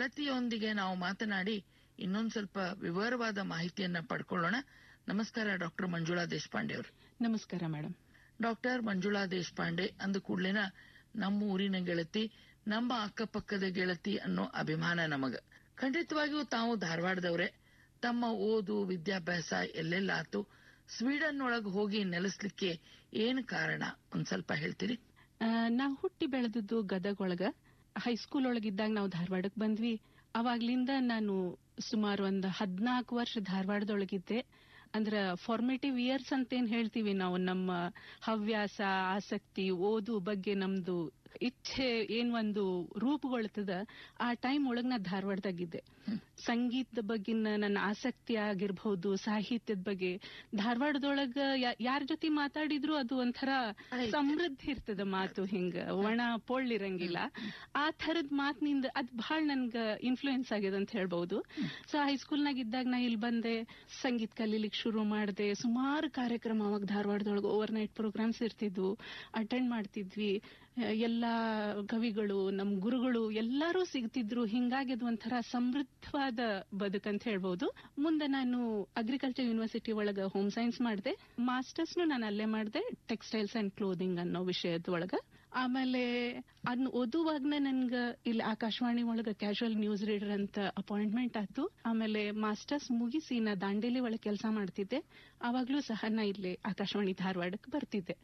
ಗೆಳತಿಯೊಂದಿಗೆ ನಾವು ಮಾತನಾಡಿ ಇನ್ನೊಂದ್ ಸ್ವಲ್ಪ ವಿವರವಾದ ಮಾಹಿತಿಯನ್ನ ಪಡ್ಕೊಳ್ಳೋಣ ನಮಸ್ಕಾರ ಡಾಕ್ಟರ್ ಮಂಜುಳಾ ದೇಶಪಾಂಡೆ ಅವರು ನಮಸ್ಕಾರ ಮೇಡಮ್ ಡಾಕ್ಟರ್ ಮಂಜುಳಾ ದೇಶಪಾಂಡೆ ಅಂದ ಕೂಡ್ಲೇನ ನಮ್ಮ ಊರಿನ ಗೆಳತಿ ನಮ್ಮ ಅಕ್ಕಪಕ್ಕದ ಗೆಳತಿ ಅನ್ನೋ ಅಭಿಮಾನ ನಮಗ ಖಂಡಿತವಾಗಿಯೂ ತಾವು ಧಾರವಾಡದವ್ರೆ ತಮ್ಮ ಓದು ವಿದ್ಯಾಭ್ಯಾಸ ಎಲ್ಲೆಲ್ಲ ಆತು ಸ್ವೀಡನ್ ಒಳಗ್ ಹೋಗಿ ನೆಲೆಸ್ಲಿಕ್ಕೆ ಏನ್ ಕಾರಣ ಒಂದ್ ಸ್ವಲ್ಪ ಹೇಳ್ತೀರಿ ಆ, ನಾವ್ ಹುಟ್ಟಿ ಬೆಳೆದದ್ದು ಗದಗ ಒಳಗ ಹೈಸ್ಕೂಲ್ ಒಳಗಿದ್ದಾಗ ನಾವು ಧಾರವಾಡಕ್ ಬಂದ್ವಿ ಅವಾಗ್ಲಿಂದ ನಾನು ಸುಮಾರು ಒಂದ್ ಹದ್ನಾಲ್ಕು ವರ್ಷ ಧಾರವಾಡದೊಳಗಿದ್ದೆ ಅಂದ್ರ ಫಾರ್ಮೇಟಿವ್ ಇಯರ್ಸ್ ಅಂತ ಏನ್ ಹೇಳ್ತೀವಿ ನಾವು ನಮ್ಮ ಹವ್ಯಾಸ ಆಸಕ್ತಿ ಓದು ಬಗ್ಗೆ ನಮ್ದು ಇಚ್ಛೆ ಏನ್ ಒಂದು ರೂಪುಗೊಳ್ತದ ಆ ಟೈಮ್ ಒಳಗ್ ನಾ ಧಾರವಾಡದಾಗಿದ್ದೆ ಸಂಗೀತದ ಬಗ್ಗಿನ ನನ್ನ ಆಸಕ್ತಿ ಆಗಿರ್ಬಹುದು ಸಾಹಿತ್ಯದ ಬಗ್ಗೆ ಧಾರವಾಡದೊಳಗ ಯಾರ ಜೊತೆ ಮಾತಾಡಿದ್ರು ಅದು ಒಂಥರ ಸಮೃದ್ಧಿ ಇರ್ತದ ಮಾತು ಹಿಂಗ ಒಣ ಪೊಳ್ಳಿರಂಗಿಲ್ಲ ಆ ಥರದ್ ಮಾತಿನಿಂದ ಅದ್ ಬಹಳ ನನ್ಗ ಇನ್ಫ್ಲೂಯೆನ್ಸ್ ಆಗ್ಯದ ಅಂತ ಹೇಳ್ಬಹುದು ಸೊ ಹೈಸ್ಕೂಲ್ನಾಗ ಇದ್ದಾಗ ನಾ ಇಲ್ಲಿ ಬಂದೆ ಸಂಗೀತ ಕಲೀಲಿಕ್ ಶುರು ಮಾಡಿದೆ ಸುಮಾರು ಕಾರ್ಯಕ್ರಮ ಅವಾಗ ಧಾರವಾಡದೊಳಗೆ ಓವರ್ ನೈಟ್ ಪ್ರೋಗ್ರಾಮ್ಸ್ ಇರ್ತಿದ್ವು ಅಟೆಂಡ್ ಮಾಡ್ತಿದ್ವಿ ಆ, ಎಲ್ಲಾ ಕವಿಗಳು ನಮ್ ಗುರುಗಳು ಎಲ್ಲರೂ ಸಿಗ್ತಿದ್ರು ಹಿಂಗಾಗಿ ಅದು ಒಂಥರ ಸಮೃದ್ಧವಾದ ಬದುಕಂತ ಹೇಳ್ಬಹುದು ಮುಂದೆ ನಾನು ಅಗ್ರಿಕಲ್ಚರ್ ಯೂನಿವರ್ಸಿಟಿ ಒಳಗ ಹೋಮ್ ಸೈನ್ಸ್ ಮಾಡಿದೆ ಮಾಸ್ಟರ್ಸ್ ನಾನು ಅಲ್ಲೇ ಮಾಡಿದೆ ಟೆಕ್ಸ್ಟೈಲ್ಸ್ ಅಂಡ್ ಕ್ಲೋದಿಂಗ್ ಅನ್ನೋ ವಿಷಯದ ಒಳಗ ಆಮೇಲೆ ಅದನ್ನ ಓದುವಾಗ್ನ ನನ್ಗ ಇಲ್ಲಿ ಆಕಾಶವಾಣಿ ಒಳಗ ಕ್ಯಾಶುವಲ್ ನ್ಯೂಸ್ ರೀಡರ್ ಅಂತ ಅಪಾಯಿಂಟ್ಮೆಂಟ್ ಆಯ್ತು ಆಮೇಲೆ ಮಾಸ್ಟರ್ಸ್ ಮುಗಿಸಿ ನಾ ದಾಂಡೇಲಿ ಒಳಗೆ ಕೆಲಸ ಮಾಡ್ತಿದ್ದೆ ಅವಾಗ್ಲೂ ಸಹ ನಾ ಇಲ್ಲಿ ಆಕಾಶವಾಣಿ ಧಾರವಾಡಕ್ಕೆ ಬರ್ತಿದ್ದೆ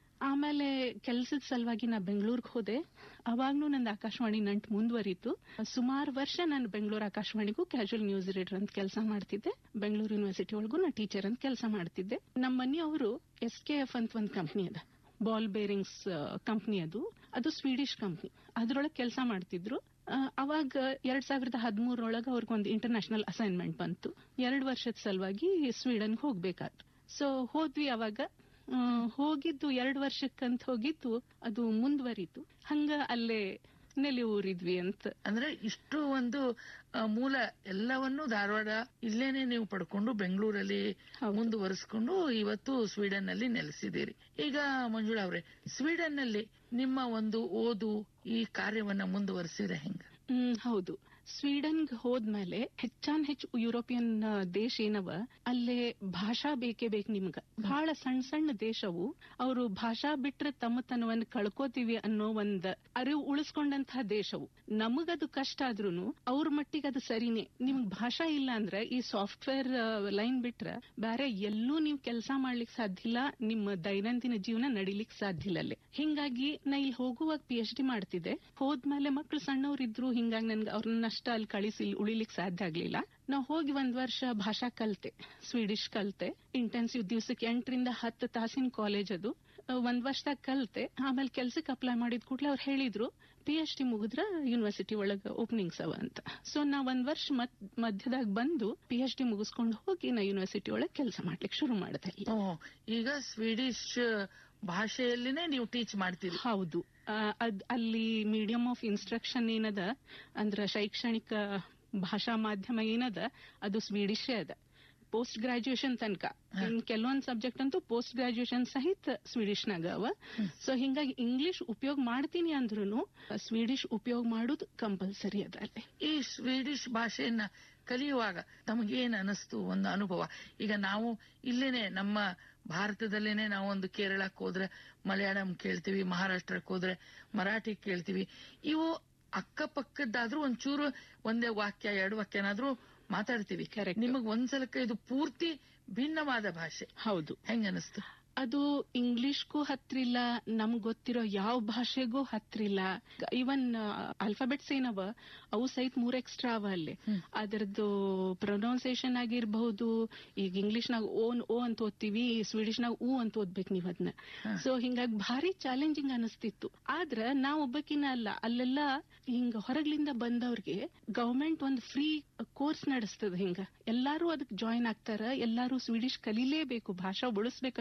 ಆಮೇಲೆ ಕೆಲ್ಸದ ಸಲುವಾಗಿ ನಾ ಬೆಂಗಳೂರಿಗೆ ಹೋದೆ ಅವಾಗ್ನೂ ನಂದು ಆಕಾಶವಾಣಿ ನಂಟು ಮುಂದುವರಿತು ಸುಮಾರು ವರ್ಷ ನಾನು ಬೆಂಗಳೂರು ಆಕಾಶವಾಣಿಗೂ ಕ್ಯಾಶುವಲ್ ನ್ಯೂಸ್ ರೀಡರ್ ಅಂತ ಕೆಲಸ ಮಾಡ್ತಿದ್ದೆ ಬೆಂಗಳೂರು ಯೂನಿವರ್ಸಿಟಿ ಒಳಗೂ ನಾ ಟೀಚರ್ ಅಂತ ಕೆಲಸ ಮಾಡ್ತಿದ್ದೆ ನಮ್ಮ ಮನೆಯವರು ಎಸ್ ಕೆ ಎಫ್ ಅಂತ ಒಂದು ಕಂಪ್ನಿ ಅದ ಬಾಲ್ ಬೇರಿಂಗ್ಸ್ ಕಂಪ್ನಿ ಅದು ಅದು ಸ್ವೀಡಿಶ್ ಕಂಪ್ನಿ ಅದ್ರೊಳಗೆ ಕೆಲಸ ಮಾಡ್ತಿದ್ರು ಆ, ಅವಾಗ ಎರಡ್ ಸಾವಿರದ ಹದಿಮೂರರೊಳಗೆ ಅವ್ರಿಗೆ ಒಂದು ಇಂಟರ್ನ್ಯಾಷನಲ್ ಅಸೈನ್ಮೆಂಟ್ ಬಂತು ಎರಡು ವರ್ಷದ ಸಲುವಾಗಿ ಸ್ವೀಡನ್ಗೆ ಹೋಗ್ಬೇಕಾದ್ರು ಸೊ ಹೋದ್ವಿ ಅವಾಗ ಆ, ಹೋಗಿದ್ದು ಎರಡು ವರ್ಷಕ್ಕಂತ ಹೋಗಿದ್ದು ಅದು ಮುಂದುವರಿತು ಹಂಗ ಅಲ್ಲೇ ನೆಲೆ ಊರಿದ್ವಿ ಅಂತ ಅಂದ್ರೆ ಇಷ್ಟು ಒಂದು ಆ, ಮೂಲ ಎಲ್ಲವನ್ನೂ ಧಾರವಾಡ ಇಲ್ಲೇನೆ ನೀವು ಪಡ್ಕೊಂಡು ಬೆಂಗಳೂರಲ್ಲಿ ಹೌದು. ಮುಂದುವರಿಸಿಕೊಂಡು ಇವತ್ತು ಸ್ವೀಡನ್ ನಲ್ಲಿ ನೆಲೆಸಿದ್ದೀರಿ ಈಗ ಮಂಜುಳಾ ಅವ್ರೆ ಸ್ವೀಡನ್ ನಲ್ಲಿ ನಿಮ್ಮ ಒಂದು ಓದು ಈ ಕಾರ್ಯವನ್ನ ಮುಂದುವರಿಸಿದ್ರೆ ಹೆಂಗ ಹ್ಮ್ ಹೌದು ಸ್ವೀಡನ್ಗೆ ಹೋದ್ಮೇಲೆ ಹೆಚ್ಚಾನ್ ಹೆಚ್ಚು ಯುರೋಪಿಯನ್ ಆ, ದೇಶ ಏನವ ಅಲ್ಲೇ ಭಾಷಾ ಬೇಕೇ ಬೇಕು ನಿಮ್ಗ ಬಹಳ ಸಣ್ಣ ಸಣ್ಣ ದೇಶವು ಅವರು ಭಾಷಾ ಬಿಟ್ರೆ ತಮ್ಮತನವನ್ನ ಕಳ್ಕೋತೀವಿ ಅನ್ನೋ ಒಂದ್ ಅರಿವು ಉಳಿಸ್ಕೊಂಡಂತಹ ದೇಶವು ನಮಗದು ಕಷ್ಟ ಆದ್ರೂನು ಅವ್ರ ಮಟ್ಟಿಗೆ ಅದು ಸರಿನೇ ನಿಮ್ಗ್ ಭಾಷಾ ಇಲ್ಲ ಅಂದ್ರೆ ಈ ಸಾಫ್ಟ್ವೇರ್ ಲೈನ್ ಬಿಟ್ರೆ ಬೇರೆ ಎಲ್ಲೂ ನೀವು ಕೆಲಸ ಮಾಡ್ಲಿಕ್ಕೆ ಸಾಧ್ಯ ಇಲ್ಲ ನಿಮ್ಮ ದೈನಂದಿನ ಜೀವನ ನಡಿಲಿಕ್ಕೆ ಸಾಧ್ಯ ಇಲ್ಲ ಅಲ್ಲೇ ಹಿಂಗಾಗಿ ನಾ ಇಲ್ಲಿ ಹೋಗುವಾಗ ಪಿ ಎಚ್ ಡಿ ಮಾಡ್ತಿದ್ದೆ ಹೋದ್ಮೇಲೆ ಮಕ್ಳು ಸಣ್ಣವ್ರಿದ್ರು ಹಿಂಗಾಗಿ ನನ್ಗೆ ಅವ್ರನ್ನ ಅಷ್ಟ ಅಲ್ಲಿ ಕಳಿಸಿ ಇಲ್ಲಿ ಉಳಿಲಿಕ್ಕೆ ಸಾಧ್ಯ ಆಗ್ಲಿಲ್ಲ ನಾ ಹೋಗಿ ಒಂದ್ ವರ್ಷ ಭಾಷಾ ಕಲ್ತೆ ಸ್ವೀಡಿಶ್ ಕಲ್ತೆ ಇಂಟೆನ್ಸಿವ್ ದಿವ್ಸಕ್ಕೆ ಎಂಟರಿಂದ ಹತ್ತು ತಾಸಿನ ಕಾಲೇಜ್ ಅದು ಆ, ಒಂದ್ ವರ್ಷದಾಗ ಕಲ್ತೆ ಆಮೇಲೆ ಕೆಲ್ಸಕ್ಕೆ ಅಪ್ಲೈ ಮಾಡಿದ ಕೂಡಲೇ ಅವ್ರು ಹೇಳಿದ್ರು ಪಿ ಎಚ್ ಡಿ ಮುಗಿದ್ರ ಯೂನಿವರ್ಸಿಟಿ ಒಳಗ ಓಪನಿಂಗ್ಸ್ ಅವ ಅಂತ ಸೊ ನಾ ಒಂದ್ ವರ್ಷ ಮತ್ ಮಧ್ಯದಾಗ ಬಂದು ಪಿ ಎಚ್ ಡಿ ಮುಗಿಸ್ಕೊಂಡು ಹೋಗಿ ನಾ ಯೂನಿವರ್ಸಿಟಿ ಒಳಗೆ ಕೆಲಸ ಮಾಡ್ಲಿಕ್ಕೆ ಶುರು ಮಾಡಿದೆ ಅಲ್ಲಿ. ಓ, ಈಗ ಸ್ವೀಡಿಶ್ ಭಾಷೆಯಲ್ಲಿನೇ ನೀವು ಟೀಚ್ ಮಾಡ್ತೀರಿ ಹೌದು ಆ, ಅದ್ ಅಲ್ಲಿ ಮೀಡಿಯಂ ಆಫ್ ಇನ್ಸ್ಟ್ರಕ್ಷನ್ ಏನದ ಅಂದ್ರ ಶೈಕ್ಷಣಿಕ ಭಾಷಾ ಮಾಧ್ಯಮ ಏನದ ಅದು ಸ್ವೀಡಿಶೇ ಅದ ಪೋಸ್ಟ್ ಗ್ರಾಜುಯೇಷನ್ ತನಕ ಇನ್ ಕೆಲವೊಂದ್ ಸಬ್ಜೆಕ್ಟ್ ಅಂತೂ ಪೋಸ್ಟ್ ಗ್ರಾಜುಯೇಷನ್ ಸಹಿತ ಸ್ವೀಡಿಶ್ನಾಗ ಅವ ಸೊ ಹಿಂಗಾಗಿ ಇಂಗ್ಲಿಷ್ ಉಪಯೋಗ ಮಾಡ್ತೀನಿ ಅಂದ್ರೂ ಸ್ವೀಡಿಶ್ ಉಪಯೋಗ ಮಾಡೋದು ಕಂಪಲ್ಸರಿ ಅದ ಅಲ್ಲಿ ಈ ಸ್ವೀಡಿಶ್ ಭಾಷೆಯನ್ನ ಕಲಿಯುವಾಗ ತಮಗೇನ್ ಅನಿಸ್ತು ಒಂದು ಅನುಭವ ಈಗ ನಾವು ಇಲ್ಲೇನೆ ನಮ್ಮ ಭಾರತದಲ್ಲೇನೆ ನಾವು ಒಂದು ಕೇರಳಕ್ಕೆ ಹೋದ್ರೆ ಮಲಯಾಳಂ ಕೇಳ್ತೀವಿ ಮಹಾರಾಷ್ಟ್ರಕ್ಕೆ ಹೋದ್ರೆ ಮರಾಠಿ ಕೇಳ್ತೀವಿ ಇವು ಅಕ್ಕಪಕ್ಕದ್ದಾದ್ರೂ ಒಂಚೂರು ಒಂದೇ ವಾಕ್ಯ ಎರಡು ವಾಕ್ಯನಾದ್ರೂ ಮಾತಾಡ್ತೀವಿ Correct. ನಿಮಗ್ ಒಂದ್ಸಲಕ್ಕೆ ಇದು ಪೂರ್ತಿ ಭಿನ್ನವಾದ ಭಾಷೆ ಹೌದು ಹೆಂಗ ಅನಿಸ್ತು ಅದು ಇಂಗ್ಲಿಷ್ಗೂ ಹತ್ರಿಲ್ಲ ನಮ್ಗ್ ಗೊತ್ತಿರೋ ಯಾವ ಭಾಷೆಗೂ ಹತ್ರಿಲ್ಲ ಇವನ್ ಆಲ್ಫಾಬೆಟ್ಸ್ ಏನವ ಅವು ಸಹಿತ ಮೂರ್ ಎಕ್ಸ್ಟ್ರಾ ಅವ ಅಲ್ಲಿ ಅದರದ್ದು ಪ್ರೊನೌನ್ಸಿಯೇಷನ್ ಆಗಿರ್ಬಹುದು ಈಗ ಇಂಗ್ಲಿಷ್ನಾಗ ಓನ್ ಓ ಅಂತ ಓದ್ತೀವಿ ಸ್ವೀಡಿಶ್ನಾಗ ಊ ಅಂತ ಓದ್ಬೇಕು ನೀವ್ ಅದನ್ನ ಸೊ ಹಿಂಗಾಗಿ ಭಾರಿ ಚಾಲೆಂಜಿಂಗ್ ಅನಿಸ್ತಿತ್ತು ಆದ್ರ ನಾವ್ ಒಬ್ಬಕಿನ ಅಲ್ಲ ಅಲ್ಲೆಲ್ಲ ಹಿಂಗ ಹೊರಗ್ಲಿಂದ ಬಂದವ್ರಿಗೆ ಗವರ್ಮೆಂಟ್ ಒಂದು ಫ್ರೀ ಕೋರ್ಸ್ ನಡೆಸ್ತದ ಹಿಂಗ ಎಲ್ಲಾರು ಅದಕ್ಕೆ ಜಾಯಿನ್ ಆಗ್ತಾರ ಎಲ್ಲಾರು ಸ್ವೀಡಿಶ್ ಕಲೀಲೇಬೇಕು ಭಾಷಾ ಉಳಿಸ್ಬೇಕನ್ನೋ ಪ್ರಯತ್ನ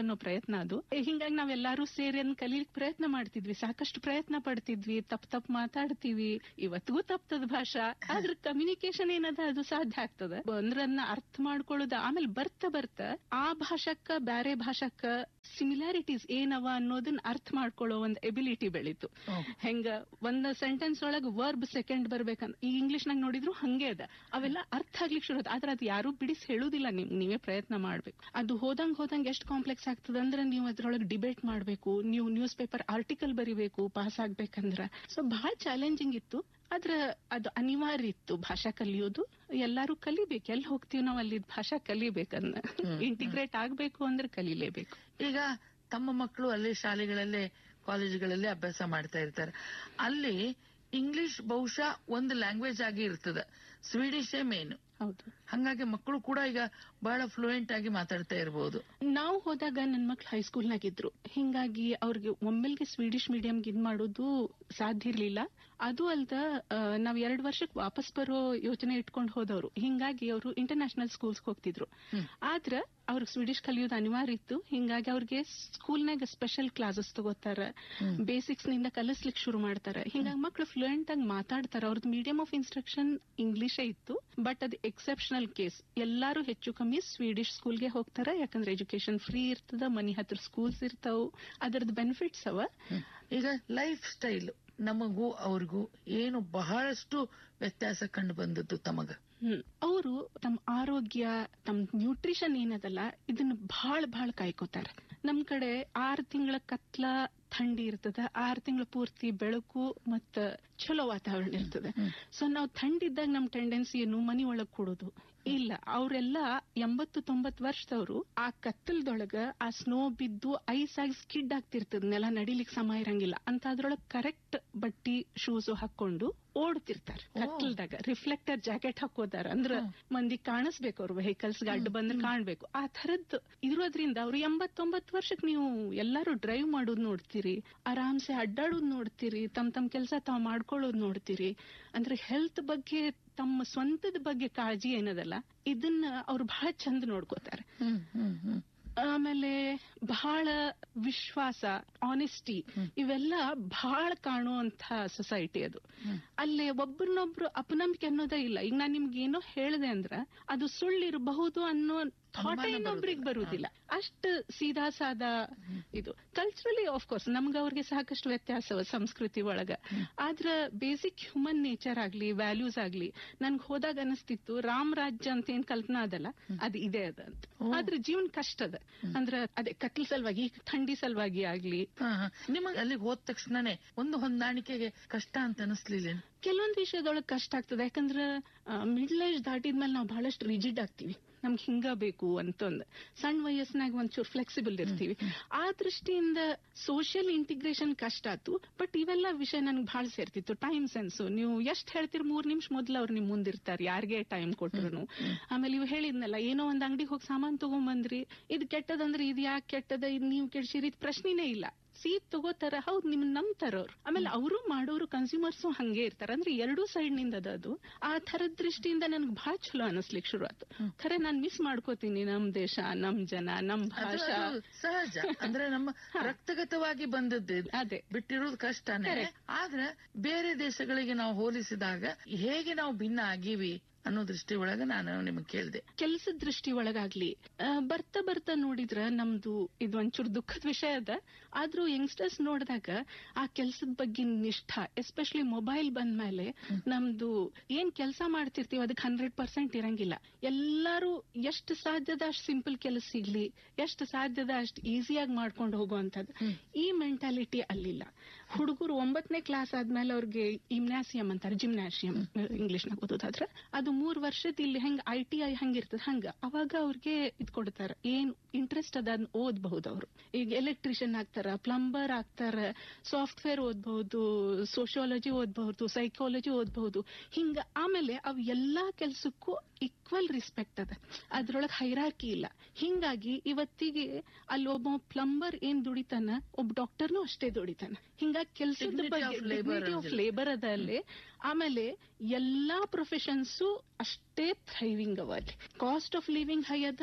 ಪ್ರಯತ್ನ ಅದು ಹಿಂಗಾಗಿ ನಾವೆಲ್ಲಾರು ಸೇರಿ ಅದನ್ನ ಕಲೀಲಿಕ್ ಪ್ರಯತ್ನ ಮಾಡ್ತಿದ್ವಿ ಸಾಕಷ್ಟು ಪ್ರಯತ್ನ ಪಡ್ತಿದ್ವಿ ತಪ್ ತಪ್ ಮಾತಾಡ್ತೀವಿ ಇವತ್ತಿಗೂ ತಪ್ತದ ಭಾಷಾ ಆದ್ರ ಕಮ್ಯುನಿಕೇಶನ್ ಏನದ ಅದು ಸಾಧ್ಯ ಆಗ್ತದ ಅಂದ್ರೆ ಅದನ್ನ ಅರ್ಥ ಮಾಡ್ಕೊಳ್ಳೋದು ಆಮೇಲೆ ಬರ್ತಾ ಬರ್ತಾ ಆ ಭಾಷಕ್ಕ ಬ್ಯಾರೆ ಭಾಷಕ್ಕ ಸಿಮಿಲಾರಿಟೀಸ್ ಏನವ ಅನ್ನೋದನ್ನ ಅರ್ಥ ಮಾಡ್ಕೊಳ್ಳೋ ಒಂದ್ ಎಬಿಲಿಟಿ ಬೆಳೀತು ಹೆಂಗ ಒಂದ್ ಸೆಂಟೆನ್ಸ್ ಒಳಗ್ ವರ್ಬ್ ಸೆಕೆಂಡ್ ಬರ್ಬೇಕಂತ ಈ ಇಂಗ್ಲಿಷ್ ನಾಗ ನೋಡಿದ್ರು ಹಂಗೆ ಅದ ಅವೆಲ್ಲ ಅರ್ಥ ಆಗ್ಲಿಕ್ಕೆ ಶುರು ಆದ್ರೆ ಅದು ಯಾರು ಬಿಡಿಸಿ ಹೇಳುದಿಲ್ಲ ನಿಮ್ ನೀವೇ ಪ್ರಯತ್ನ ಮಾಡ್ಬೇಕು ಅದು ಹೋದಂಗ್ ಹೋದಂಗ್ ಎಷ್ಟು ಕಾಂಪ್ಲೆಕ್ಸ್ ಆಗ್ತದ ಅಂದ್ರೆ ನೀವು ಅದ್ರೊಳಗೆ ಡಿಬೇಟ್ ಮಾಡ್ಬೇಕು ನೀವು ನ್ಯೂಸ್ ಪೇಪರ್ ಆರ್ಟಿಕಲ್ ಬರಿಬೇಕು ಪಾಸ್ ಆಗ್ಬೇಕಂದ್ರ ಸೊ ಬಹಳ ಚಾಲೆಂಜಿಂಗ್ ಇತ್ತು ಆದ್ರ ಅದು ಅನಿವಾರ್ಯ ಇತ್ತು ಭಾಷಾ ಕಲಿಯೋದು ಎಲ್ಲಾರು ಕಲಿಬೇಕು ಎಲ್ಲಿ ಹೋಗ್ತೀವಿ ನಾವು ಅಲ್ಲಿ ಭಾಷಾ ಕಲಿಬೇಕನ್ನ ಇಂಟಿಗ್ರೇಟ್ ಆಗ್ಬೇಕು ಅಂದ್ರೆ ಕಲಿಲೇಬೇಕು ಈಗ ತಮ್ಮ ಮಕ್ಕಳು ಅಲ್ಲೇ ಶಾಲೆಗಳಲ್ಲೇ ಕಾಲೇಜುಗಳಲ್ಲಿ ಅಭ್ಯಾಸ ಮಾಡ್ತಾ ಇರ್ತಾರೆ ಅಲ್ಲಿ ಇಂಗ್ಲಿಷ್ ಬಹುಶಃ ಒಂದು ಲ್ಯಾಂಗ್ವೇಜ್ ಆಗಿ ಇರ್ತದ ಸ್ವೀಡಿಶೇ ಮೇನ್ ಹೌದು ಹಂಗಾಗಿ ಮಕ್ಕಳು ಕೂಡ ಈಗ ಬಹಳ ಫ್ಲೂಯೆಂಟ್ ಆಗಿ ಮಾತಾಡ್ತಾ ಇರಬಹುದು ನಾವು ಹೋದಾಗ ನನ್ ಮಕ್ಳು ಹೈಸ್ಕೂಲ್ನಾಗಿದ್ರು ಹಿಂಗಾಗಿ ಅವ್ರಿಗೆ ಒಮ್ಮೆಲ್ಗೆ ಸ್ವೀಡಿಶ್ ಮೀಡಿಯಂ ಇದ್ ಮಾಡೋದು ಸಾಧ್ಯ ಇರ್ಲಿಲ್ಲ ಅದು ಅಲ್ದ ಆ, ನಾವ್ ಎರಡ್ ವರ್ಷಕ್ಕೆ ವಾಪಸ್ ಬರೋ ಯೋಚನೆ ಇಟ್ಕೊಂಡು ಹೋದವರು ಹಿಂಗಾಗಿ ಅವರು ಇಂಟರ್ನ್ಯಾಷನಲ್ ಸ್ಕೂಲ್ಸ್ ಹೋಗ್ತಿದ್ರು ಆದ್ರ ಅವ್ರಿಗೆ ಸ್ವೀಡಿಶ್ ಕಲಿಯೋದು ಅನಿವಾರ್ಯ ಇತ್ತು ಹಿಂಗಾಗಿ ಅವ್ರಿಗೆ ಸ್ಕೂಲ್ನಾಗ ಸ್ಪೆಷಲ್ ಕ್ಲಾಸಸ್ ತಗೋತಾರ ಬೇಸಿಕ್ಸ್ ನಿಂದ ಕಲಿಸ್ಲಿಕ್ಕೆ ಶುರು ಮಾಡ್ತಾರ ಹಿಂಗಾಗಿ ಮಕ್ಳು ಫ್ಲೂಯೆಂಟ್ ಆಗಿ ಮಾತಾಡ್ತಾರ ಅವ್ರದ್ದು ಮೀಡಿಯಂ ಆಫ್ ಇನ್ಸ್ಟ್ರಕ್ಷನ್ ಇಂಗ್ಲಿಷೇ ಇತ್ತು ಬಟ್ ಅದು ಎಕ್ಸೆಪ್ಷನಲ್ ಕೇಸ್ ಎಲ್ಲಾರು ಹೆಚ್ಚು ಕಮ್ಮಿ ಸ್ವೀಡಿಶ್ ಸ್ಕೂಲ್ಗೆ ಹೋಗ್ತಾರ ಯಾಕಂದ್ರೆ ಎಜುಕೇಶನ್ ಫ್ರೀ ಇರ್ತದ ಮನಿ ಹತ್ರ ಸ್ಕೂಲ್ಸ್ ಇರ್ತಾವ ಅದರದ್ದು ಬೆನಿಫಿಟ್ಸ್ ಅವ ಈಗ ಲೈಫ್ ಸ್ಟೈಲ್ ನಮಗೂ ಅವ್ರಿಗೂ ಏನು ಬಹಳಷ್ಟು ವ್ಯತ್ಯಾಸ ಕಂಡು ಬಂದದ್ದು ತಮಗ ಹ್ಮ್ ಅವರು ತಮ್ಮ ಆರೋಗ್ಯ ತಮ್ಮ ನ್ಯೂಟ್ರಿಷನ್ ಏನದಲ್ಲ ಇದನ್ನ ಬಹಳ ಬಹಳ ಕಾಯ್ಕೋತಾರ ನಮ್ ಕಡೆ ಆರ್ ತಿಂಗಳ ಕತ್ಲ ಥಂಡಿ ಇರ್ತದ ಆರ್ ತಿಂಗಳ ಪೂರ್ತಿ ಬೆಳಕು ಮತ್ತ ಚಲೋ ವಾತಾವರಣ ಇರ್ತದೆ ಸೊ ನಾವು ಥಂಡಿದ್ದಾಗ ನಮ್ ಟೆಂಡೆನ್ಸಿ ಏನು ಮನಿ ಒಳಗ್ ಕೊಡೋದು ಇಲ್ಲ ಅವರೆಲ್ಲ ಎಂಬತ್ತು ತೊಂಬತ್ ವರ್ಷದವರು ಆ ಕತ್ತಲದೊಳಗ ಆ ಸ್ನೋ ಬಿದ್ದು ಐಸ್ ಆಗಿ ಸ್ಕಿಡ್ ಆಗ್ತಿರ್ತದ ನೆಲ ನಡಿಲಿಕ್ ಸಮ ಇರಂಗಿಲ್ಲ ಅಂತ ಅದ್ರೊಳಗ್ ಕರೆಕ್ಟ್ ಬಟ್ಟಿ ಶೂಸ್ ಹಾಕೊಂಡು ಓಡ್ತಿರ್ತಾರ ಕತ್ತಲ್ದಾಗ ರಿಫ್ಲೆಕ್ಟರ್ ಜಾಕೆಟ್ ಹಾಕೋದಾರ ಅಂದ್ರ ಮಂದಿ ಕಾಣಿಸ್ಬೇಕು ಅವ್ರ ವೆಹಿಕಲ್ಸ್ ಅಡ್ಡ ಬಂದ್ರೆ ಕಾಣ್ಬೇಕು ಆ ತರದ್ ಇರೋದ್ರಿಂದ ಅವ್ರು ಎಂಬತ್ತೊಂಬತ್ತು ವರ್ಷಕ್ ನೀವು ಎಲ್ಲಾರು ಡ್ರೈವ್ ಮಾಡೋದ್ ನೋಡ್ತೀರಿ ಆರಾಮ್ಸೆ ಅಡ್ಡಾಡೋದ್ ನೋಡ್ತೀರಿ ತಮ್ ತಮ್ ಕೆಲಸ ತಾವ್ ಮಾಡ್ಕೊಳ್ಳೋದ್ ನೋಡ್ತೀರಿ ಅಂದ್ರೆ ಹೆಲ್ತ್ ಬಗ್ಗೆ ತಮ್ಮ ಸ್ವಂತದ ಬಗ್ಗೆ ಕಾಳಜಿ ಏನದಲ್ಲ ಇದನ್ನ ಅವ್ರು ಬಹಳ ಚಂದ ನೋಡ್ಕೋತಾರೆ ಹ್ಮ್ ಹ್ಮ್ ಹ್ಮ್ ಆಮೇಲೆ ಬಹಳ ವಿಶ್ವಾಸ ಆನೆಸ್ಟಿ ಇವೆಲ್ಲ ಬಹಳ ಕಾಣುವಂತ ಸೊಸೈಟಿ ಅದು ಅಲ್ಲಿ ಒಬ್ರನ್ನೊಬ್ರು ಅಪನಂಬಿಕೆ ಅನ್ನೋದೇ ಇಲ್ಲ ಈಗ ನಾನ್ ನಿಮ್ಗೆ ಏನೋ ಹೇಳಿದೆ ಅಂದ್ರ ಅದು ಸುಳ್ಳಿರಬಹುದು ಅನ್ನೋ ಥಾಟ್ ಅನುಮಾನ ಇನ್ನೊಬ್ರಿಗೆ ಬರುದಿಲ್ಲ. ಬರುದಿಲ್ಲ ಅಷ್ಟು ಸೀದಾ ಸಾದಾ ಇದು ಕಲ್ಚರಲಿ ಆಫ್ ಕೋರ್ಸ್ ನಮ್ಗ ಅವ್ರಿಗೆ ಸಾಕಷ್ಟು ವ್ಯತ್ಯಾಸವ ಸಂಸ್ಕೃತಿ ಒಳಗ ಆದ್ರ ಬೇಸಿಕ್ ಹ್ಯೂಮನ್ ನೇಚರ್ ಆಗ್ಲಿ ವ್ಯಾಲ್ಯೂಸ್ ಆಗ್ಲಿ ನನ್ಗೆ ಹೋದಾಗ ಅನಿಸ್ತಿತ್ತು ರಾಮ್ ರಾಜ್ಯ ಅಂತ ಏನ್ ಕಲ್ಪನಾ ಅದಲ್ಲ ಅದು ಇದೆ ಅದ ಅಂತ ಆದ್ರೆ ಜೀವನ ಕಷ್ಟ ಅದ ಅಂದ್ರ ಅದೇ ಕತ್ಲ ಸಲುವಾಗಿ ಈಗ ಥಂಡಿ ಸಲುವಾಗಿ ಆಗ್ಲಿ ಹಾ, ಹಾ. ನಿಮಗ್ ಅಲ್ಲಿಗೆ ಹೋದ ತಕ್ಷಣನೇ ಒಂದು ಹೊಂದಾಣಿಕೆಗೆ ಕಷ್ಟ ಅಂತ ಅನಿಸ್ಲಿಲ್ಲ ಕೆಲವೊಂದ್ ವಿಷಯದೊಳಗ್ ಕಷ್ಟ ಆಗ್ತದೆ ಯಾಕಂದ್ರ ಮಿಡ್ಲ್ ಏಜ್ ದಾಟಿದ್ಮೇಲೆ ನಾವು ಬಹಳಷ್ಟು ರಿಜಿಡ್ ಆಗ್ತೀವಿ ನಮ್ಗೆ ಹಿಂಗ ಬೇಕು ಅಂತಂದ್ ಸಣ್ಣ ವಯಸ್ಸಿನಾಗ ಒಂಚೂರು ಫ್ಲೆಕ್ಸಿಬಲ್ ಇರ್ತೀವಿ ಆ ದೃಷ್ಟಿಯಿಂದ ಸೋಷಿಯಲ್ ಇಂಟಿಗ್ರೇಷನ್ ಕಷ್ಟ ಆತು ಬಟ್ ಇವೆಲ್ಲ ವಿಷಯ ನನ್ಗೆ ಬಹಳ ಸೇರ್ತಿತ್ತು ಟೈಮ್ ಸೆನ್ಸ್ ನೀವು ಎಷ್ಟ್ ಹೇಳ್ತೀರಿ ಮೂರ್ ನಿಮಿಷ ಮೊದ್ಲು ಅವ್ರು ನಿಮ್ ಮುಂದಿರ್ತಾರೆ ಯಾರಿಗೆ ಟೈಮ್ ಕೊಟ್ರು ಆಮೇಲೆ ಇವ್ ಹೇಳಿದ್ನಲ್ಲ ಏನೋ ಒಂದ್ ಅಂಗಡಿಗೆ ಹೋಗಿ ಸಾಮಾನ್ ತಗೊಂಬಂದ್ರಿ ಇದು ಕೆಟ್ಟದಂದ್ರೆ ಇದು ಯಾಕೆ ಕೆಟ್ಟದ ಇದು ನೀವು ಕೆಡ್ಸಿರಿ ಇದು ಪ್ರಶ್ನೆನೇ ಇಲ್ಲ ಸೀಟ್ ತಗೋತಾರ ಹೌದ್ ನಿಮ್ ನಂಬ್ತಾರ ಅವ್ರು ಆಮೇಲೆ ಅವರು ಮಾಡೋರು ಕನ್ಸ್ಯೂಮರ್ಸ್ ಹಂಗೆ ಇರ್ತಾರ ಅಂದ್ರೆ ಎರಡೂ ಸೈಡ್ ನಿಂದ ಅದ ಅದು ಆ ತರದ ದೃಷ್ಟಿಯಿಂದ ನನ್ಗೆ ಬಹಳ ಚಲೋ ಅನಿಸ್ಲಿಕ್ಕೆ ಶುರು ಆಯ್ತು ಖರೆ ನಾನ್ ಮಿಸ್ ಮಾಡ್ಕೋತೀನಿ ನಮ್ ದೇಶ ನಮ್ ಜನ ನಮ್ ಅದು- ಭಾಷಾ ಅದು ಸಹಜ ಅಂದ್ರೆ ನಮ್ಮ ರಕ್ತಗತವಾಗಿ ಬಂದದ್ದು ಇದು. ಅದೇ ಬಿಟ್ಟಿರೋದು ಕಷ್ಟನೇ ಆದ್ರೆ ಬೇರೆ ದೇಶಗಳಿಗೆ ನಾವು ಹೋಲಿಸಿದಾಗ ಹೇಗೆ ನಾವು ಭಿನ್ನ ಆಗೀವಿ ಅನ್ನೋ ದೃಷ್ಟಿ ಒಳಗ ನಾನು ನಿಮಗೆ ಕೇಳಿದೆ ಕೆಲಸದ ದೃಷ್ಟಿ ಒಳಗಾಗ್ಲಿ ಆ, ಬರ್ತಾ ಬರ್ತಾ ನೋಡಿದ್ರ ನಮ್ದು ಇದು ಒಂಚೂರು ದುಃಖದ ವಿಷಯ ಅದ ಆದ್ರೂ ಯಂಗ್ಸ್ಟರ್ಸ್ ನೋಡಿದಾಗ ಆ ಕೆಲ್ಸದ ಬಗ್ಗೆ ನಿಷ್ಠ ಎಸ್ಪೆಷಲಿ ಮೊಬೈಲ್ ಬಂದ್ಮೇಲೆ ನಮ್ದು ಏನ್ ಕೆಲಸ ಮಾಡ್ತಿರ್ತೀವಿ ಅದಕ್ಕೆ ಹಂಡ್ರೆಡ್ ಪರ್ಸೆಂಟ್ ಇರಂಗಿಲ್ಲ ಎಲ್ಲಾರು ಎಷ್ಟು ಸಾಧ್ಯದ ಅಷ್ಟು ಸಿಂಪಲ್ ಕೆಲಸ ಸಿಗ್ಲಿ ಎಷ್ಟು ಸಾಧ್ಯದ ಅಷ್ಟು ಈಸಿಯಾಗಿ ಮಾಡ್ಕೊಂಡು ಹೋಗುವಂತದ್ದು ಈ ಮೆಂಟಾಲಿಟಿ ಅಲ್ಲಿಲ್ಲ ಹುಡುಗರು ಒಂಬತ್ತನೇ ಕ್ಲಾಸ್ ಆದ್ಮೇಲೆ ಅವ್ರಿಗೆ ಇಮ್ನಾಸಿಯಂ ಅಂತಾರೆ ಜಿಮ್ನಾಸಿಯಂ ಇಂಗ್ಲಿಷ್ ನಾಗ ಓದೋದಾದ್ರ ಅದು ಮೂರ್ ವರ್ಷದ ಇಲ್ಲಿ ಹೆಂಗ್ ಐ ಟಿ ಐ ಹಂಗಿರ್ತದ ಹಂಗ ಅವಾಗ ಅವ್ರಿಗೆ ಇದ್ ಕೊಡ್ತಾರ ಏನ್ ಇಂಟ್ರೆಸ್ಟ್ ಅದ ಅದ್ನ ಓದ್ಬಹುದು ಅವ್ರು ಈಗ ಎಲೆಕ್ಟ್ರಿಷಿಯನ್ ಆಗ್ತಾರ ಪ್ಲಂಬರ್ ಆಗ್ತಾರ ಸಾಫ್ಟ್ವೇರ್ ಓದ್ಬಹುದು ಸೋಶಿಯಾಲಜಿ ಓದ್ಬಹುದು ಸೈಕಾಲಜಿ ಓದ್ಬಹುದು ಹಿಂಗ ಆಮೇಲೆ ಅವ್ ಎಲ್ಲಾ ಕೆಲ್ಸಕ್ಕೂ ಈಕ್ವಲ್ ರೆಸ್ಪೆಕ್ಟ್ ಅದ ಅದ್ರೊಳಗ್ ಹೈರಾರ್ಕಿ ಇಲ್ಲ ಹಿಂಗಾಗಿ ಇವತ್ತಿಗೆ ಅಲ್ಲಿ ಒಬ್ಬ ಪ್ಲಂಬರ್ ಏನ್ ದುಡಿತಾನ ಒಬ್ಬ ಡಾಕ್ಟರ್ನು ಅಷ್ಟೇ ದುಡಿತಾನ ಹಿಂಗಾಗಿ ಕೆಲ್ಸದ Dignity ಬಗ್ಗೆ of labor dignity of ಅಂದಿಲ್ಲ. ಲೇಬರ್ ಅದ ಅಲ್ಲಿ ಆಮೇಲೆ ಎಲ್ಲಾ ಪ್ರೊಫೆಷನ್ಸ್ ಅಷ್ಟೇ ಥ್ರೈವಿಂಗ್ ಅವ ಅಲ್ಲಿ ಕಾಸ್ಟ್ ಆಫ್ ಲಿವಿಂಗ್ ಹೈ ಅದ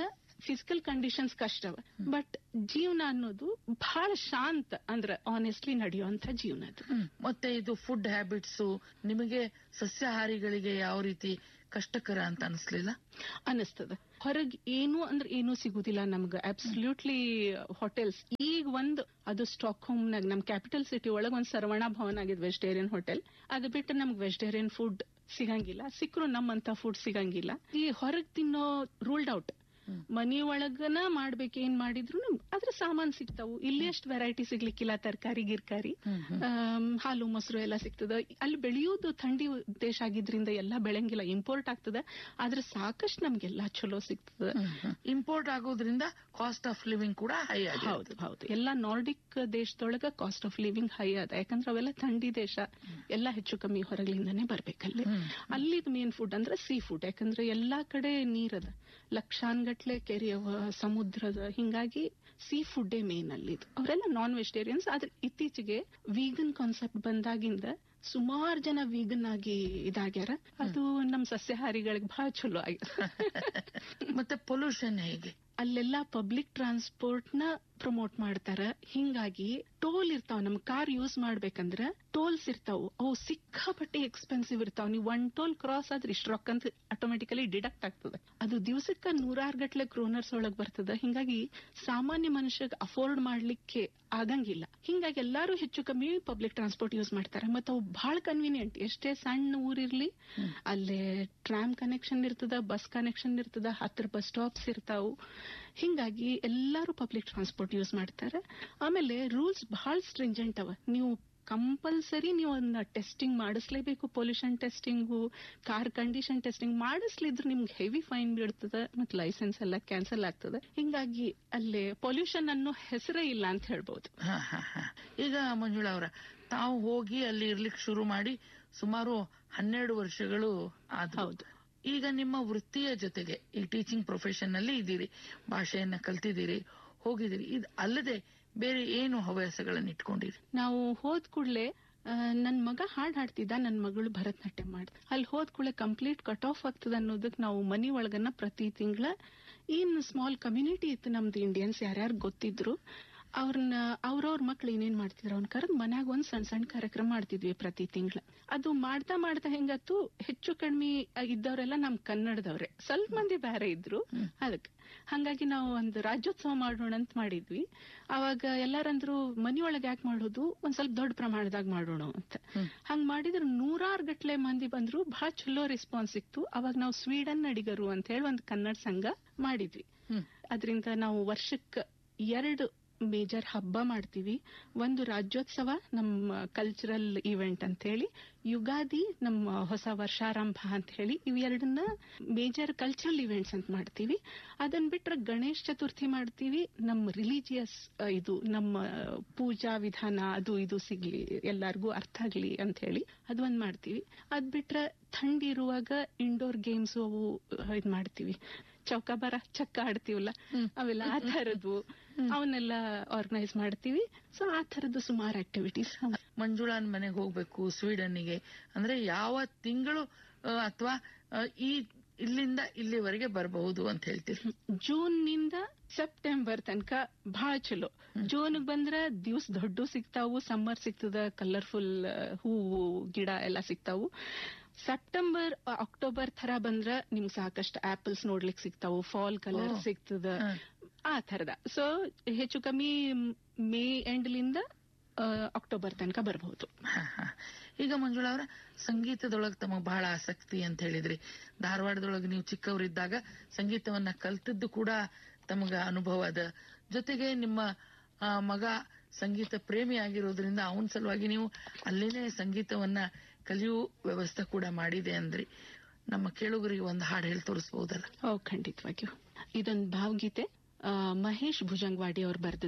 ಫಿಸಿಕಲ್ ಕಂಡೀಷನ್ಸ್ ಕಷ್ಟವ ಬಟ್ ಜೀವನ ಅನ್ನೋದು ಬಹಳ ಶಾಂತ ಅಂದ್ರೆ ಆನೆಸ್ಟ್ಲಿ ನಡೆಯುವಂತ ಜೀವನ ಅದು ಹ್ಮ್. ಮತ್ತೆ ಇದು ಫುಡ್ ಹ್ಯಾಬಿಟ್ಸ್ ನಿಮಗೆ ಸಸ್ಯಾಹಾರಿಗಳಿಗೆ ಯಾವ ರೀತಿ ಕಷ್ಟಕರ ಅಂತ ಅನಿಸ್ಲಿಲ್ಲ ಅನಿಸ್ತದ ಹೊರಗ್ ಏನು ಅಂದ್ರೆ ಏನೂ ಸಿಗುದಿಲ್ಲ ನಮ್ಗ ಅಬ್ಸಲ್ಯೂಟ್ಲಿ ಹೋಟೆಲ್ಸ್ ಈಗ ಒಂದ್ ಅದು ಸ್ಟಾಕ್ ಹೋಮ್ನಾಗ ನಮ್ ಕ್ಯಾಪಿಟಲ್ ಸಿಟಿ ಒಳಗ್ ಒಂದ್ ಸರ್ವಣ ಭವನ್ ಆಗಿದೆ ವೆಜಿಟೇರಿಯನ್ ಹೋಟೆಲ್ ಅದು ಬಿಟ್ಟು ನಮ್ಗೆ ವೆಜಿಟೇರಿಯನ್ ಫುಡ್ ಸಿಗಂಗಿಲ್ಲ ಸಿಕ್ಕರು ನಮ್ಮಂತ ಫುಡ್ ಸಿಗಂಗಿಲ್ಲ ಈ ಹೊರಗ್ ತಿನ್ನೋ ರೂಲ್ಡ್ ಔಟ್ ಹ್ಮ್. ಮನಿ ಒಳಗನ ಮಾಡ್ಬೇಕು ಏನ್ ಮಾಡಿದ್ರು ಅದ್ರ ಸಾಮಾನ್ ಸಿಗ್ತಾವು ಇಲ್ಲಿ ಅಷ್ಟು ವೆರೈಟಿ ಸಿಗ್ಲಿಕ್ಕಿಲ್ಲ ತರಕಾರಿ ಗಿರ್ಕಾರಿ ಹ್ಮ್, ಹ್ಮ್. ಆಮ್, ಹಾಲು ಮೊಸರು ಎಲ್ಲ ಸಿಗ್ತದ ಅಲ್ಲಿ ಬೆಳೆಯೋದು ಥಂಡಿ ದೇಶ ಆಗಿದ್ರಿಂದ ಎಲ್ಲ ಬೆಳೆಂಗಿಲ್ಲ ಇಂಪೋರ್ಟ್ ಆಗ್ತದ ಆದ್ರೆ ಸಾಕಷ್ಟು ನಮ್ಗೆಲ್ಲಾ ಚಲೋ ಸಿಗ್ತದ ಇಂಪೋರ್ಟ್ ಆಗೋದ್ರಿಂದ ಕಾಸ್ಟ್ ಆಫ್ ಲಿವಿಂಗ್ ಕೂಡ ಹೈ ಹೌದು ಆಗಿದೆ ಹೌದು ಎಲ್ಲ ನಾರ್ಡಿಕ್ ದೇಶದೊಳಗ ಕಾಸ್ಟ್ ಆಫ್ ಲಿವಿಂಗ್ ಹೈ ಅದ ಯಾಕಂದ್ರೆ ಅವೆಲ್ಲ ಥಂಡಿ ದೇಶ ಎಲ್ಲ ಹೆಚ್ಚು ಕಮ್ಮಿ ಹೊರಗಿಂದಾನೆ ಬರ್ಬೇಕಲ್ಲಿ ಹ್ಮ್. ಅಲ್ಲಿದ್ ಮೇನ್ ಫುಡ್ ಅಂದ್ರೆ ಸೀ ಫುಡ್ ಯಾಕಂದ್ರೆ ಎಲ್ಲಾ ಕಡೆ ನೀರದ ಲಕ್ಷಾನ್ಗಟ್ಲೆ ಕೆರೆಯವ ಸಮುದ್ರದ ಹಿಂಗಾಗಿ ಸೀ ಫುಡ್ಡೇ ಮೇನ್ ಅಲ್ಲಿದು ಅವರೆಲ್ಲ ನಾನ್ ವೆಜಿಟೇರಿಯನ್ಸ್ ಆದ್ರೆ ಇತ್ತೀಚೆಗೆ ವೀಗನ್ ಕಾನ್ಸೆಪ್ಟ್ ಬಂದಾಗಿಂದ ಸುಮಾರು ಜನ ವೀಗನ್ ಆಗಿ ಇದಾಗ್ಯಾರ ಅದು ನಮ್ ಸಸ್ಯಾಹಾರಿಗಳಿಗೆ ಬಹಳ ಚಲೋ ಆಗಿದೆ ಮತ್ತೆ ಪೊಲ್ಯೂಷನ್ ಹೇಗೆ ಅಲ್ಲೆಲ್ಲ ಪಬ್ಲಿಕ್ ಟ್ರಾನ್ಸ್ಪೋರ್ಟ್ ನ ಪ್ರಮೋಟ್ ಮಾಡ್ತಾರ ಹಿಂಗಾಗಿ ಟೋಲ್ ಇರ್ತಾವ ನಮ್ ಕಾರ್ ಯೂಸ್ ಮಾಡ್ಬೇಕಂದ್ರ ಟೋಲ್ಸ್ ಇರ್ತಾವು ಅವು ಸಿಕ್ಕಾಪಟ್ಟೆ ಎಕ್ಸ್ಪೆನ್ಸಿವ್ ಇರ್ತಾವ ನೀವು ಒನ್ ಟೋಲ್ ಕ್ರಾಸ್ ಆದ್ರೆ ಇಷ್ಟ ರೊಕ್ಕ ಅಂತ ಆಟೋಮೆಟಿಕಲಿ ಡಿಡಕ್ಟ್ ಆಗ್ತದೆ ಅದು ದಿವಸಕ್ಕ ನೂರಾರು ಗಟ್ಲೆ ಕ್ರೋನರ್ಸ್ ಒಳಗ್ ಬರ್ತದ ಹಿಂಗಾಗಿ ಸಾಮಾನ್ಯ ಮನುಷ್ಯಗ್ ಅಫೋರ್ಡ್ ಮಾಡ್ಲಿಕ್ಕೆ ಆಗಂಗಿಲ್ಲ ಹಿಂಗಾಗಿ ಎಲ್ಲಾರು ಹೆಚ್ಚು ಕಮ್ಮಿ ಪಬ್ಲಿಕ್ ಟ್ರಾನ್ಸ್ಪೋರ್ಟ್ ಯೂಸ್ ಮಾಡ್ತಾರೆ ಮತ್ತೆ ಅವು ಬಹಳ ಕನ್ವೀನಿಯಂಟ್ ಎಷ್ಟೇ ಸಣ್ಣ ಊರಿರ್ಲಿ ಅಲ್ಲೇ ಟ್ರಾಮ್ ಕನೆಕ್ಷನ್ ಇರ್ತದ ಬಸ್ ಕನೆಕ್ಷನ್ ಇರ್ತದ ಹತ್ರ ಬಸ್ ಸ್ಟಾಪ್ಸ್ ಇರ್ತಾವು ಹಿಂಗಾಗಿ ಎಲ್ಲಾರು ಪಬ್ಲಿಕ್ ಟ್ರಾನ್ಸ್ಪೋರ್ಟ್ ಯೂಸ್ ಮಾಡ್ತಾರೆ ಆಮೇಲೆ ರೂಲ್ಸ್ ಬಹಳ ಸ್ಟ್ರಿಂಜೆಂಟ್ ಅವ ನೀವು ಕಂಪಲ್ಸರಿ ನೀವು ಅದನ್ನ ಟೆಸ್ಟಿಂಗ್ ಮಾಡಿಸ್ಲೇಬೇಕು pollution testing car condition testing ಮಾಡಿಸ್ಲಿದ್ರೆ ನಿಮ್ಗೆ ಹೆವಿ ಫೈನ್ ಬೀಳ್ತದ ಮತ್ತೆ ಲೈಸೆನ್ಸ್ ಎಲ್ಲ ಕ್ಯಾನ್ಸಲ್ ಆಗ್ತದೆ ಹಿಂಗಾಗಿ ಅಲ್ಲಿ ಪೊಲ್ಯೂಷನ್ ಅನ್ನೋ ಹೆಸರೇ ಇಲ್ಲ ಅಂತ ಹೇಳ್ಬೋದು ಹ, ಹ, ಹ. ಈಗ ಮಂಜುಳಾ ಅವರ ತಾವು ಹೋಗಿ ಅಲ್ಲಿ ಇರ್ಲಿಕ್ಕೆ ಶುರು ಮಾಡಿ ಸುಮಾರು ಹನ್ನೆರಡು ವರ್ಷಗಳು ಆದವು ಹೌದು ಈಗ ನಿಮ್ಮ ವೃತ್ತಿಯ ಜೊತೆಗೆ ಈ ಟೀಚಿಂಗ್ ಪ್ರೊಫೆಷನ್ ನಲ್ಲಿ ಇದ್ದೀರಿ ಭಾಷೆಯನ್ನ ಕಲ್ತಿದ್ದೀರಿ ಹೋಗಿದ್ದೀರಿ ಇದು ಅಲ್ಲದೆ ಬೇರೆ ಏನು ಹವ್ಯಾಸಗಳನ್ನ ಇಟ್ಕೊಂಡಿರಿ ನಾವು ಹೋದ್ ಕೂಡ್ಲೆ ನನ್ ಮಗ ಹಾಡ್ ಹಾಡ್ತಿದ್ದ ನನ್ ಮಗಳು ಭರತನಾಟ್ಯ ಮಾಡ್ ಅಲ್ಲಿ ಹೋದ್ ಕೂಡಲೇ ಕಂಪ್ಲೀಟ್ ಕಟ್ ಆಫ್ ಆಗ್ತದ ಅನ್ನೋದಕ್ ನಾವು ಮನಿ ಒಳಗನ್ನ ಪ್ರತಿ ತಿಂಗಳ ಏನ್ ಸ್ಮಾಲ್ ಕಮ್ಯುನಿಟಿ ಇತ್ತು ನಮ್ದು ಇಂಡಿಯನ್ಸ್ ಯಾರ್ಯಾರು ಗೊತ್ತಿದ್ರು ಅವ್ರನ್ನ ಅವ್ರವ್ರ ಮಕ್ಳು ಏನೇನ್ ಮಾಡ್ತಿದ್ರು ಅವ್ನ ಕರೆದ್ ಮನ್ಯಾಗ ಒಂದ್ ಸಣ್ಣ ಸಣ್ಣ ಕಾರ್ಯಕ್ರಮ ಮಾಡ್ತಿದ್ವಿ ಪ್ರತಿ ತಿಂಗಳ ಅದು ಮಾಡ್ತಾ ಮಾಡ್ತಾ ಹೆಂಗತ್ತು ಹೆಚ್ಚು ಕಡಿಮೆ ಇದ್ದವರೆಲ್ಲ ನಮ್ ಕನ್ನಡದವ್ರೆ ಸ್ವಲ್ಪ ಮಂದಿ ಬೇರೆ ಇದ್ರು ಹ್ಮ್. ಅದಕ್ಕೆ ಹಂಗಾಗಿ ನಾವು ಒಂದು ರಾಜ್ಯೋತ್ಸವ ಮಾಡೋಣ ಅಂತ ಮಾಡಿದ್ವಿ ಅವಾಗ ಎಲ್ಲಾರಂದ್ರು ಮನಿಯೊಳಗೆ ಯಾಕೆ ಮಾಡೋದು ಒಂದ್ ಸ್ವಲ್ಪ ದೊಡ್ಡ ಪ್ರಮಾಣದಾಗ ಮಾಡೋಣ ಅಂತ ಹ್ಮ್. ಹಂಗ್ ಮಾಡಿದ್ರೆ ನೂರಾರು ಗಟ್ಲೆ ಮಂದಿ ಬಂದ್ರು ಬಹಳ ಚಲೋ ರೆಸ್ಪಾನ್ಸ್ ಸಿಕ್ತು ಅವಾಗ ನಾವು ಸ್ವೀಡನ್ ನಡಿಗರು ಅಂತ ಹೇಳಿ ಒಂದು ಕನ್ನಡ ಸಂಘ ಮಾಡಿದ್ವಿ ಹ್ಮ್. ಅದರಿಂದ ನಾವು ವರ್ಷಕ್ಕೆ ಎರಡು ಮೇಜರ್ ಹಬ್ಬ ಮಾಡ್ತೀವಿ ಒಂದು ರಾಜ್ಯೋತ್ಸವ ನಮ್ಮ ಕಲ್ಚರಲ್ ಇವೆಂಟ್ ಅಂತ ಹೇಳಿ ಯುಗಾದಿ ನಮ್ಮ ಹೊಸ ವರ್ಷಾರಂಭ ಅಂತ ಹೇಳಿ ಇವೆರಡನ್ನ ಮೇಜರ್ ಕಲ್ಚರಲ್ ಇವೆಂಟ್ಸ್ ಅಂತ ಮಾಡ್ತೀವಿ ಅದನ್ ಬಿಟ್ರೆ ಗಣೇಶ್ ಚತುರ್ಥಿ ಮಾಡ್ತೀವಿ ನಮ್ಮ ರಿಲಿಜಿಯಸ್ ಇದು ನಮ್ಮ ಪೂಜಾ ವಿಧಾನ ಅದು ಇದು ಸಿಗ್ಲಿ ಎಲ್ಲಾರ್ಗೂ ಅರ್ಥ ಆಗ್ಲಿ ಅಂತ ಹೇಳಿ ಅದೊಂದ್ ಮಾಡ್ತೀವಿ ಅದ್ ಬಿಟ್ರೆ ಥಂಡಿ ಇರುವಾಗ ಇಂಡೋರ್ ಗೇಮ್ಸ್ ಅವು ಇದ್ ಮಾಡ್ತೀವಿ ಚೌಕಾಬಾರ ಚಕ್ಕ ಆಡ್ತೀವಲ್ಲ ಹ್ಮ್. ಅವೆಲ್ಲ ಆ ತರದ್ದು ಅವನ್ನೆಲ್ಲ ಆರ್ಗನೈಸ್ ಮಾಡ್ತೀವಿ ಸೊ ಆ ತರದ್ದು ಸುಮಾರು ಆಕ್ಟಿವಿಟೀಸ್ ಮಂಜುಳಾನ್ ಮನೆಗೆ ಹೋಗ್ಬೇಕು ಸ್ವೀಡನ್ನಿಗೆ ಅಂದ್ರೆ ಯಾವ ತಿಂಗಳು ಅಥವಾ ಈ ಇಲ್ಲಿಂದ ಇಲ್ಲಿವರೆಗೆ ಬರಬಹುದು ಅಂತ ಹೇಳ್ತೀರಿ ಜೂನ್ ನಿಂದ ಸೆಪ್ಟೆಂಬರ್ ತನಕ ಬಹಳ ಚಲೋ ಜೂನ್ ಬಂದ್ರ ದಿವ್ಸ ದೊಡ್ಡ ಸಿಗ್ತಾವು ಸಮ್ಮರ್ ಸಿಗ್ತದ ಕಲರ್ಫುಲ್ ಹೂವು ಗಿಡ ಎಲ್ಲ ಸಿಗ್ತಾವು ಸೆಪ್ಟೆಂಬರ್ ಅಕ್ಟೋಬರ್ ತರ ಬಂದ್ರ ನಿಮ್ಗೆ ಸಾಕಷ್ಟು ಆಪಲ್ಸ್ ನೋಡ್ಲಿಕ್ಕೆ ಸಿಗ್ತಾವು ಫಾಲ್ ಕಲರ್ ಓ. ಸಿಗ್ತದ ಹ. ಆ ತರದ ಸೊ ಹೆಚ್ಚು ಕಮ್ಮಿ ಮೇ ಎಂಡ್ಲಿಂದ ಅಕ್ಟೋಬರ್ ತನಕ ಬರಬಹುದು ಹ, ಹ. ಈಗ ಮಂಜುಳಾ ಅವರ ಸಂಗೀತದೊಳಗೆ ತಮಗೆ ಬಹಳ ಆಸಕ್ತಿ ಅಂತ ಹೇಳಿದ್ರಿ ಧಾರವಾಡದೊಳಗೆ ನೀವು ಚಿಕ್ಕವರಿದ್ದಾಗ ಸಂಗೀತವನ್ನ ಕಲ್ತದ್ದು ಕೂಡ ತಮಗ ಅನುಭವ ಅದ ಜೊತೆಗೆ ನಿಮ್ಮ ಆ, ಮಗ ಸಂಗೀತ ಪ್ರೇಮಿ ಆಗಿರೋದ್ರಿಂದ ಅವನ ಸಲುವಾಗಿ ನೀವು ಅಲ್ಲಿನೇ ಸಂಗೀತವನ್ನ ಕಲಿಯುವ ವ್ಯವಸ್ಥೆ ಕೂಡ ಮಾಡಿದೆ ಅಂದ್ರಿ ನಮ್ಮ ಕೇಳುಗರಿಗೆ ಒಂದು ಹಾಡು ಹೇಳಿ ತೋರಿಸಬಹುದಲ್ಲ ಓ ಖಂಡಿತವಾಗಿಯೂ ಇದೊಂದು ಭಾವಗೀತೆ ಆ, ಮಹೇಶ್ ಭುಜಂಗವಾಡಿ ಅವ್ರು ಬರೆದ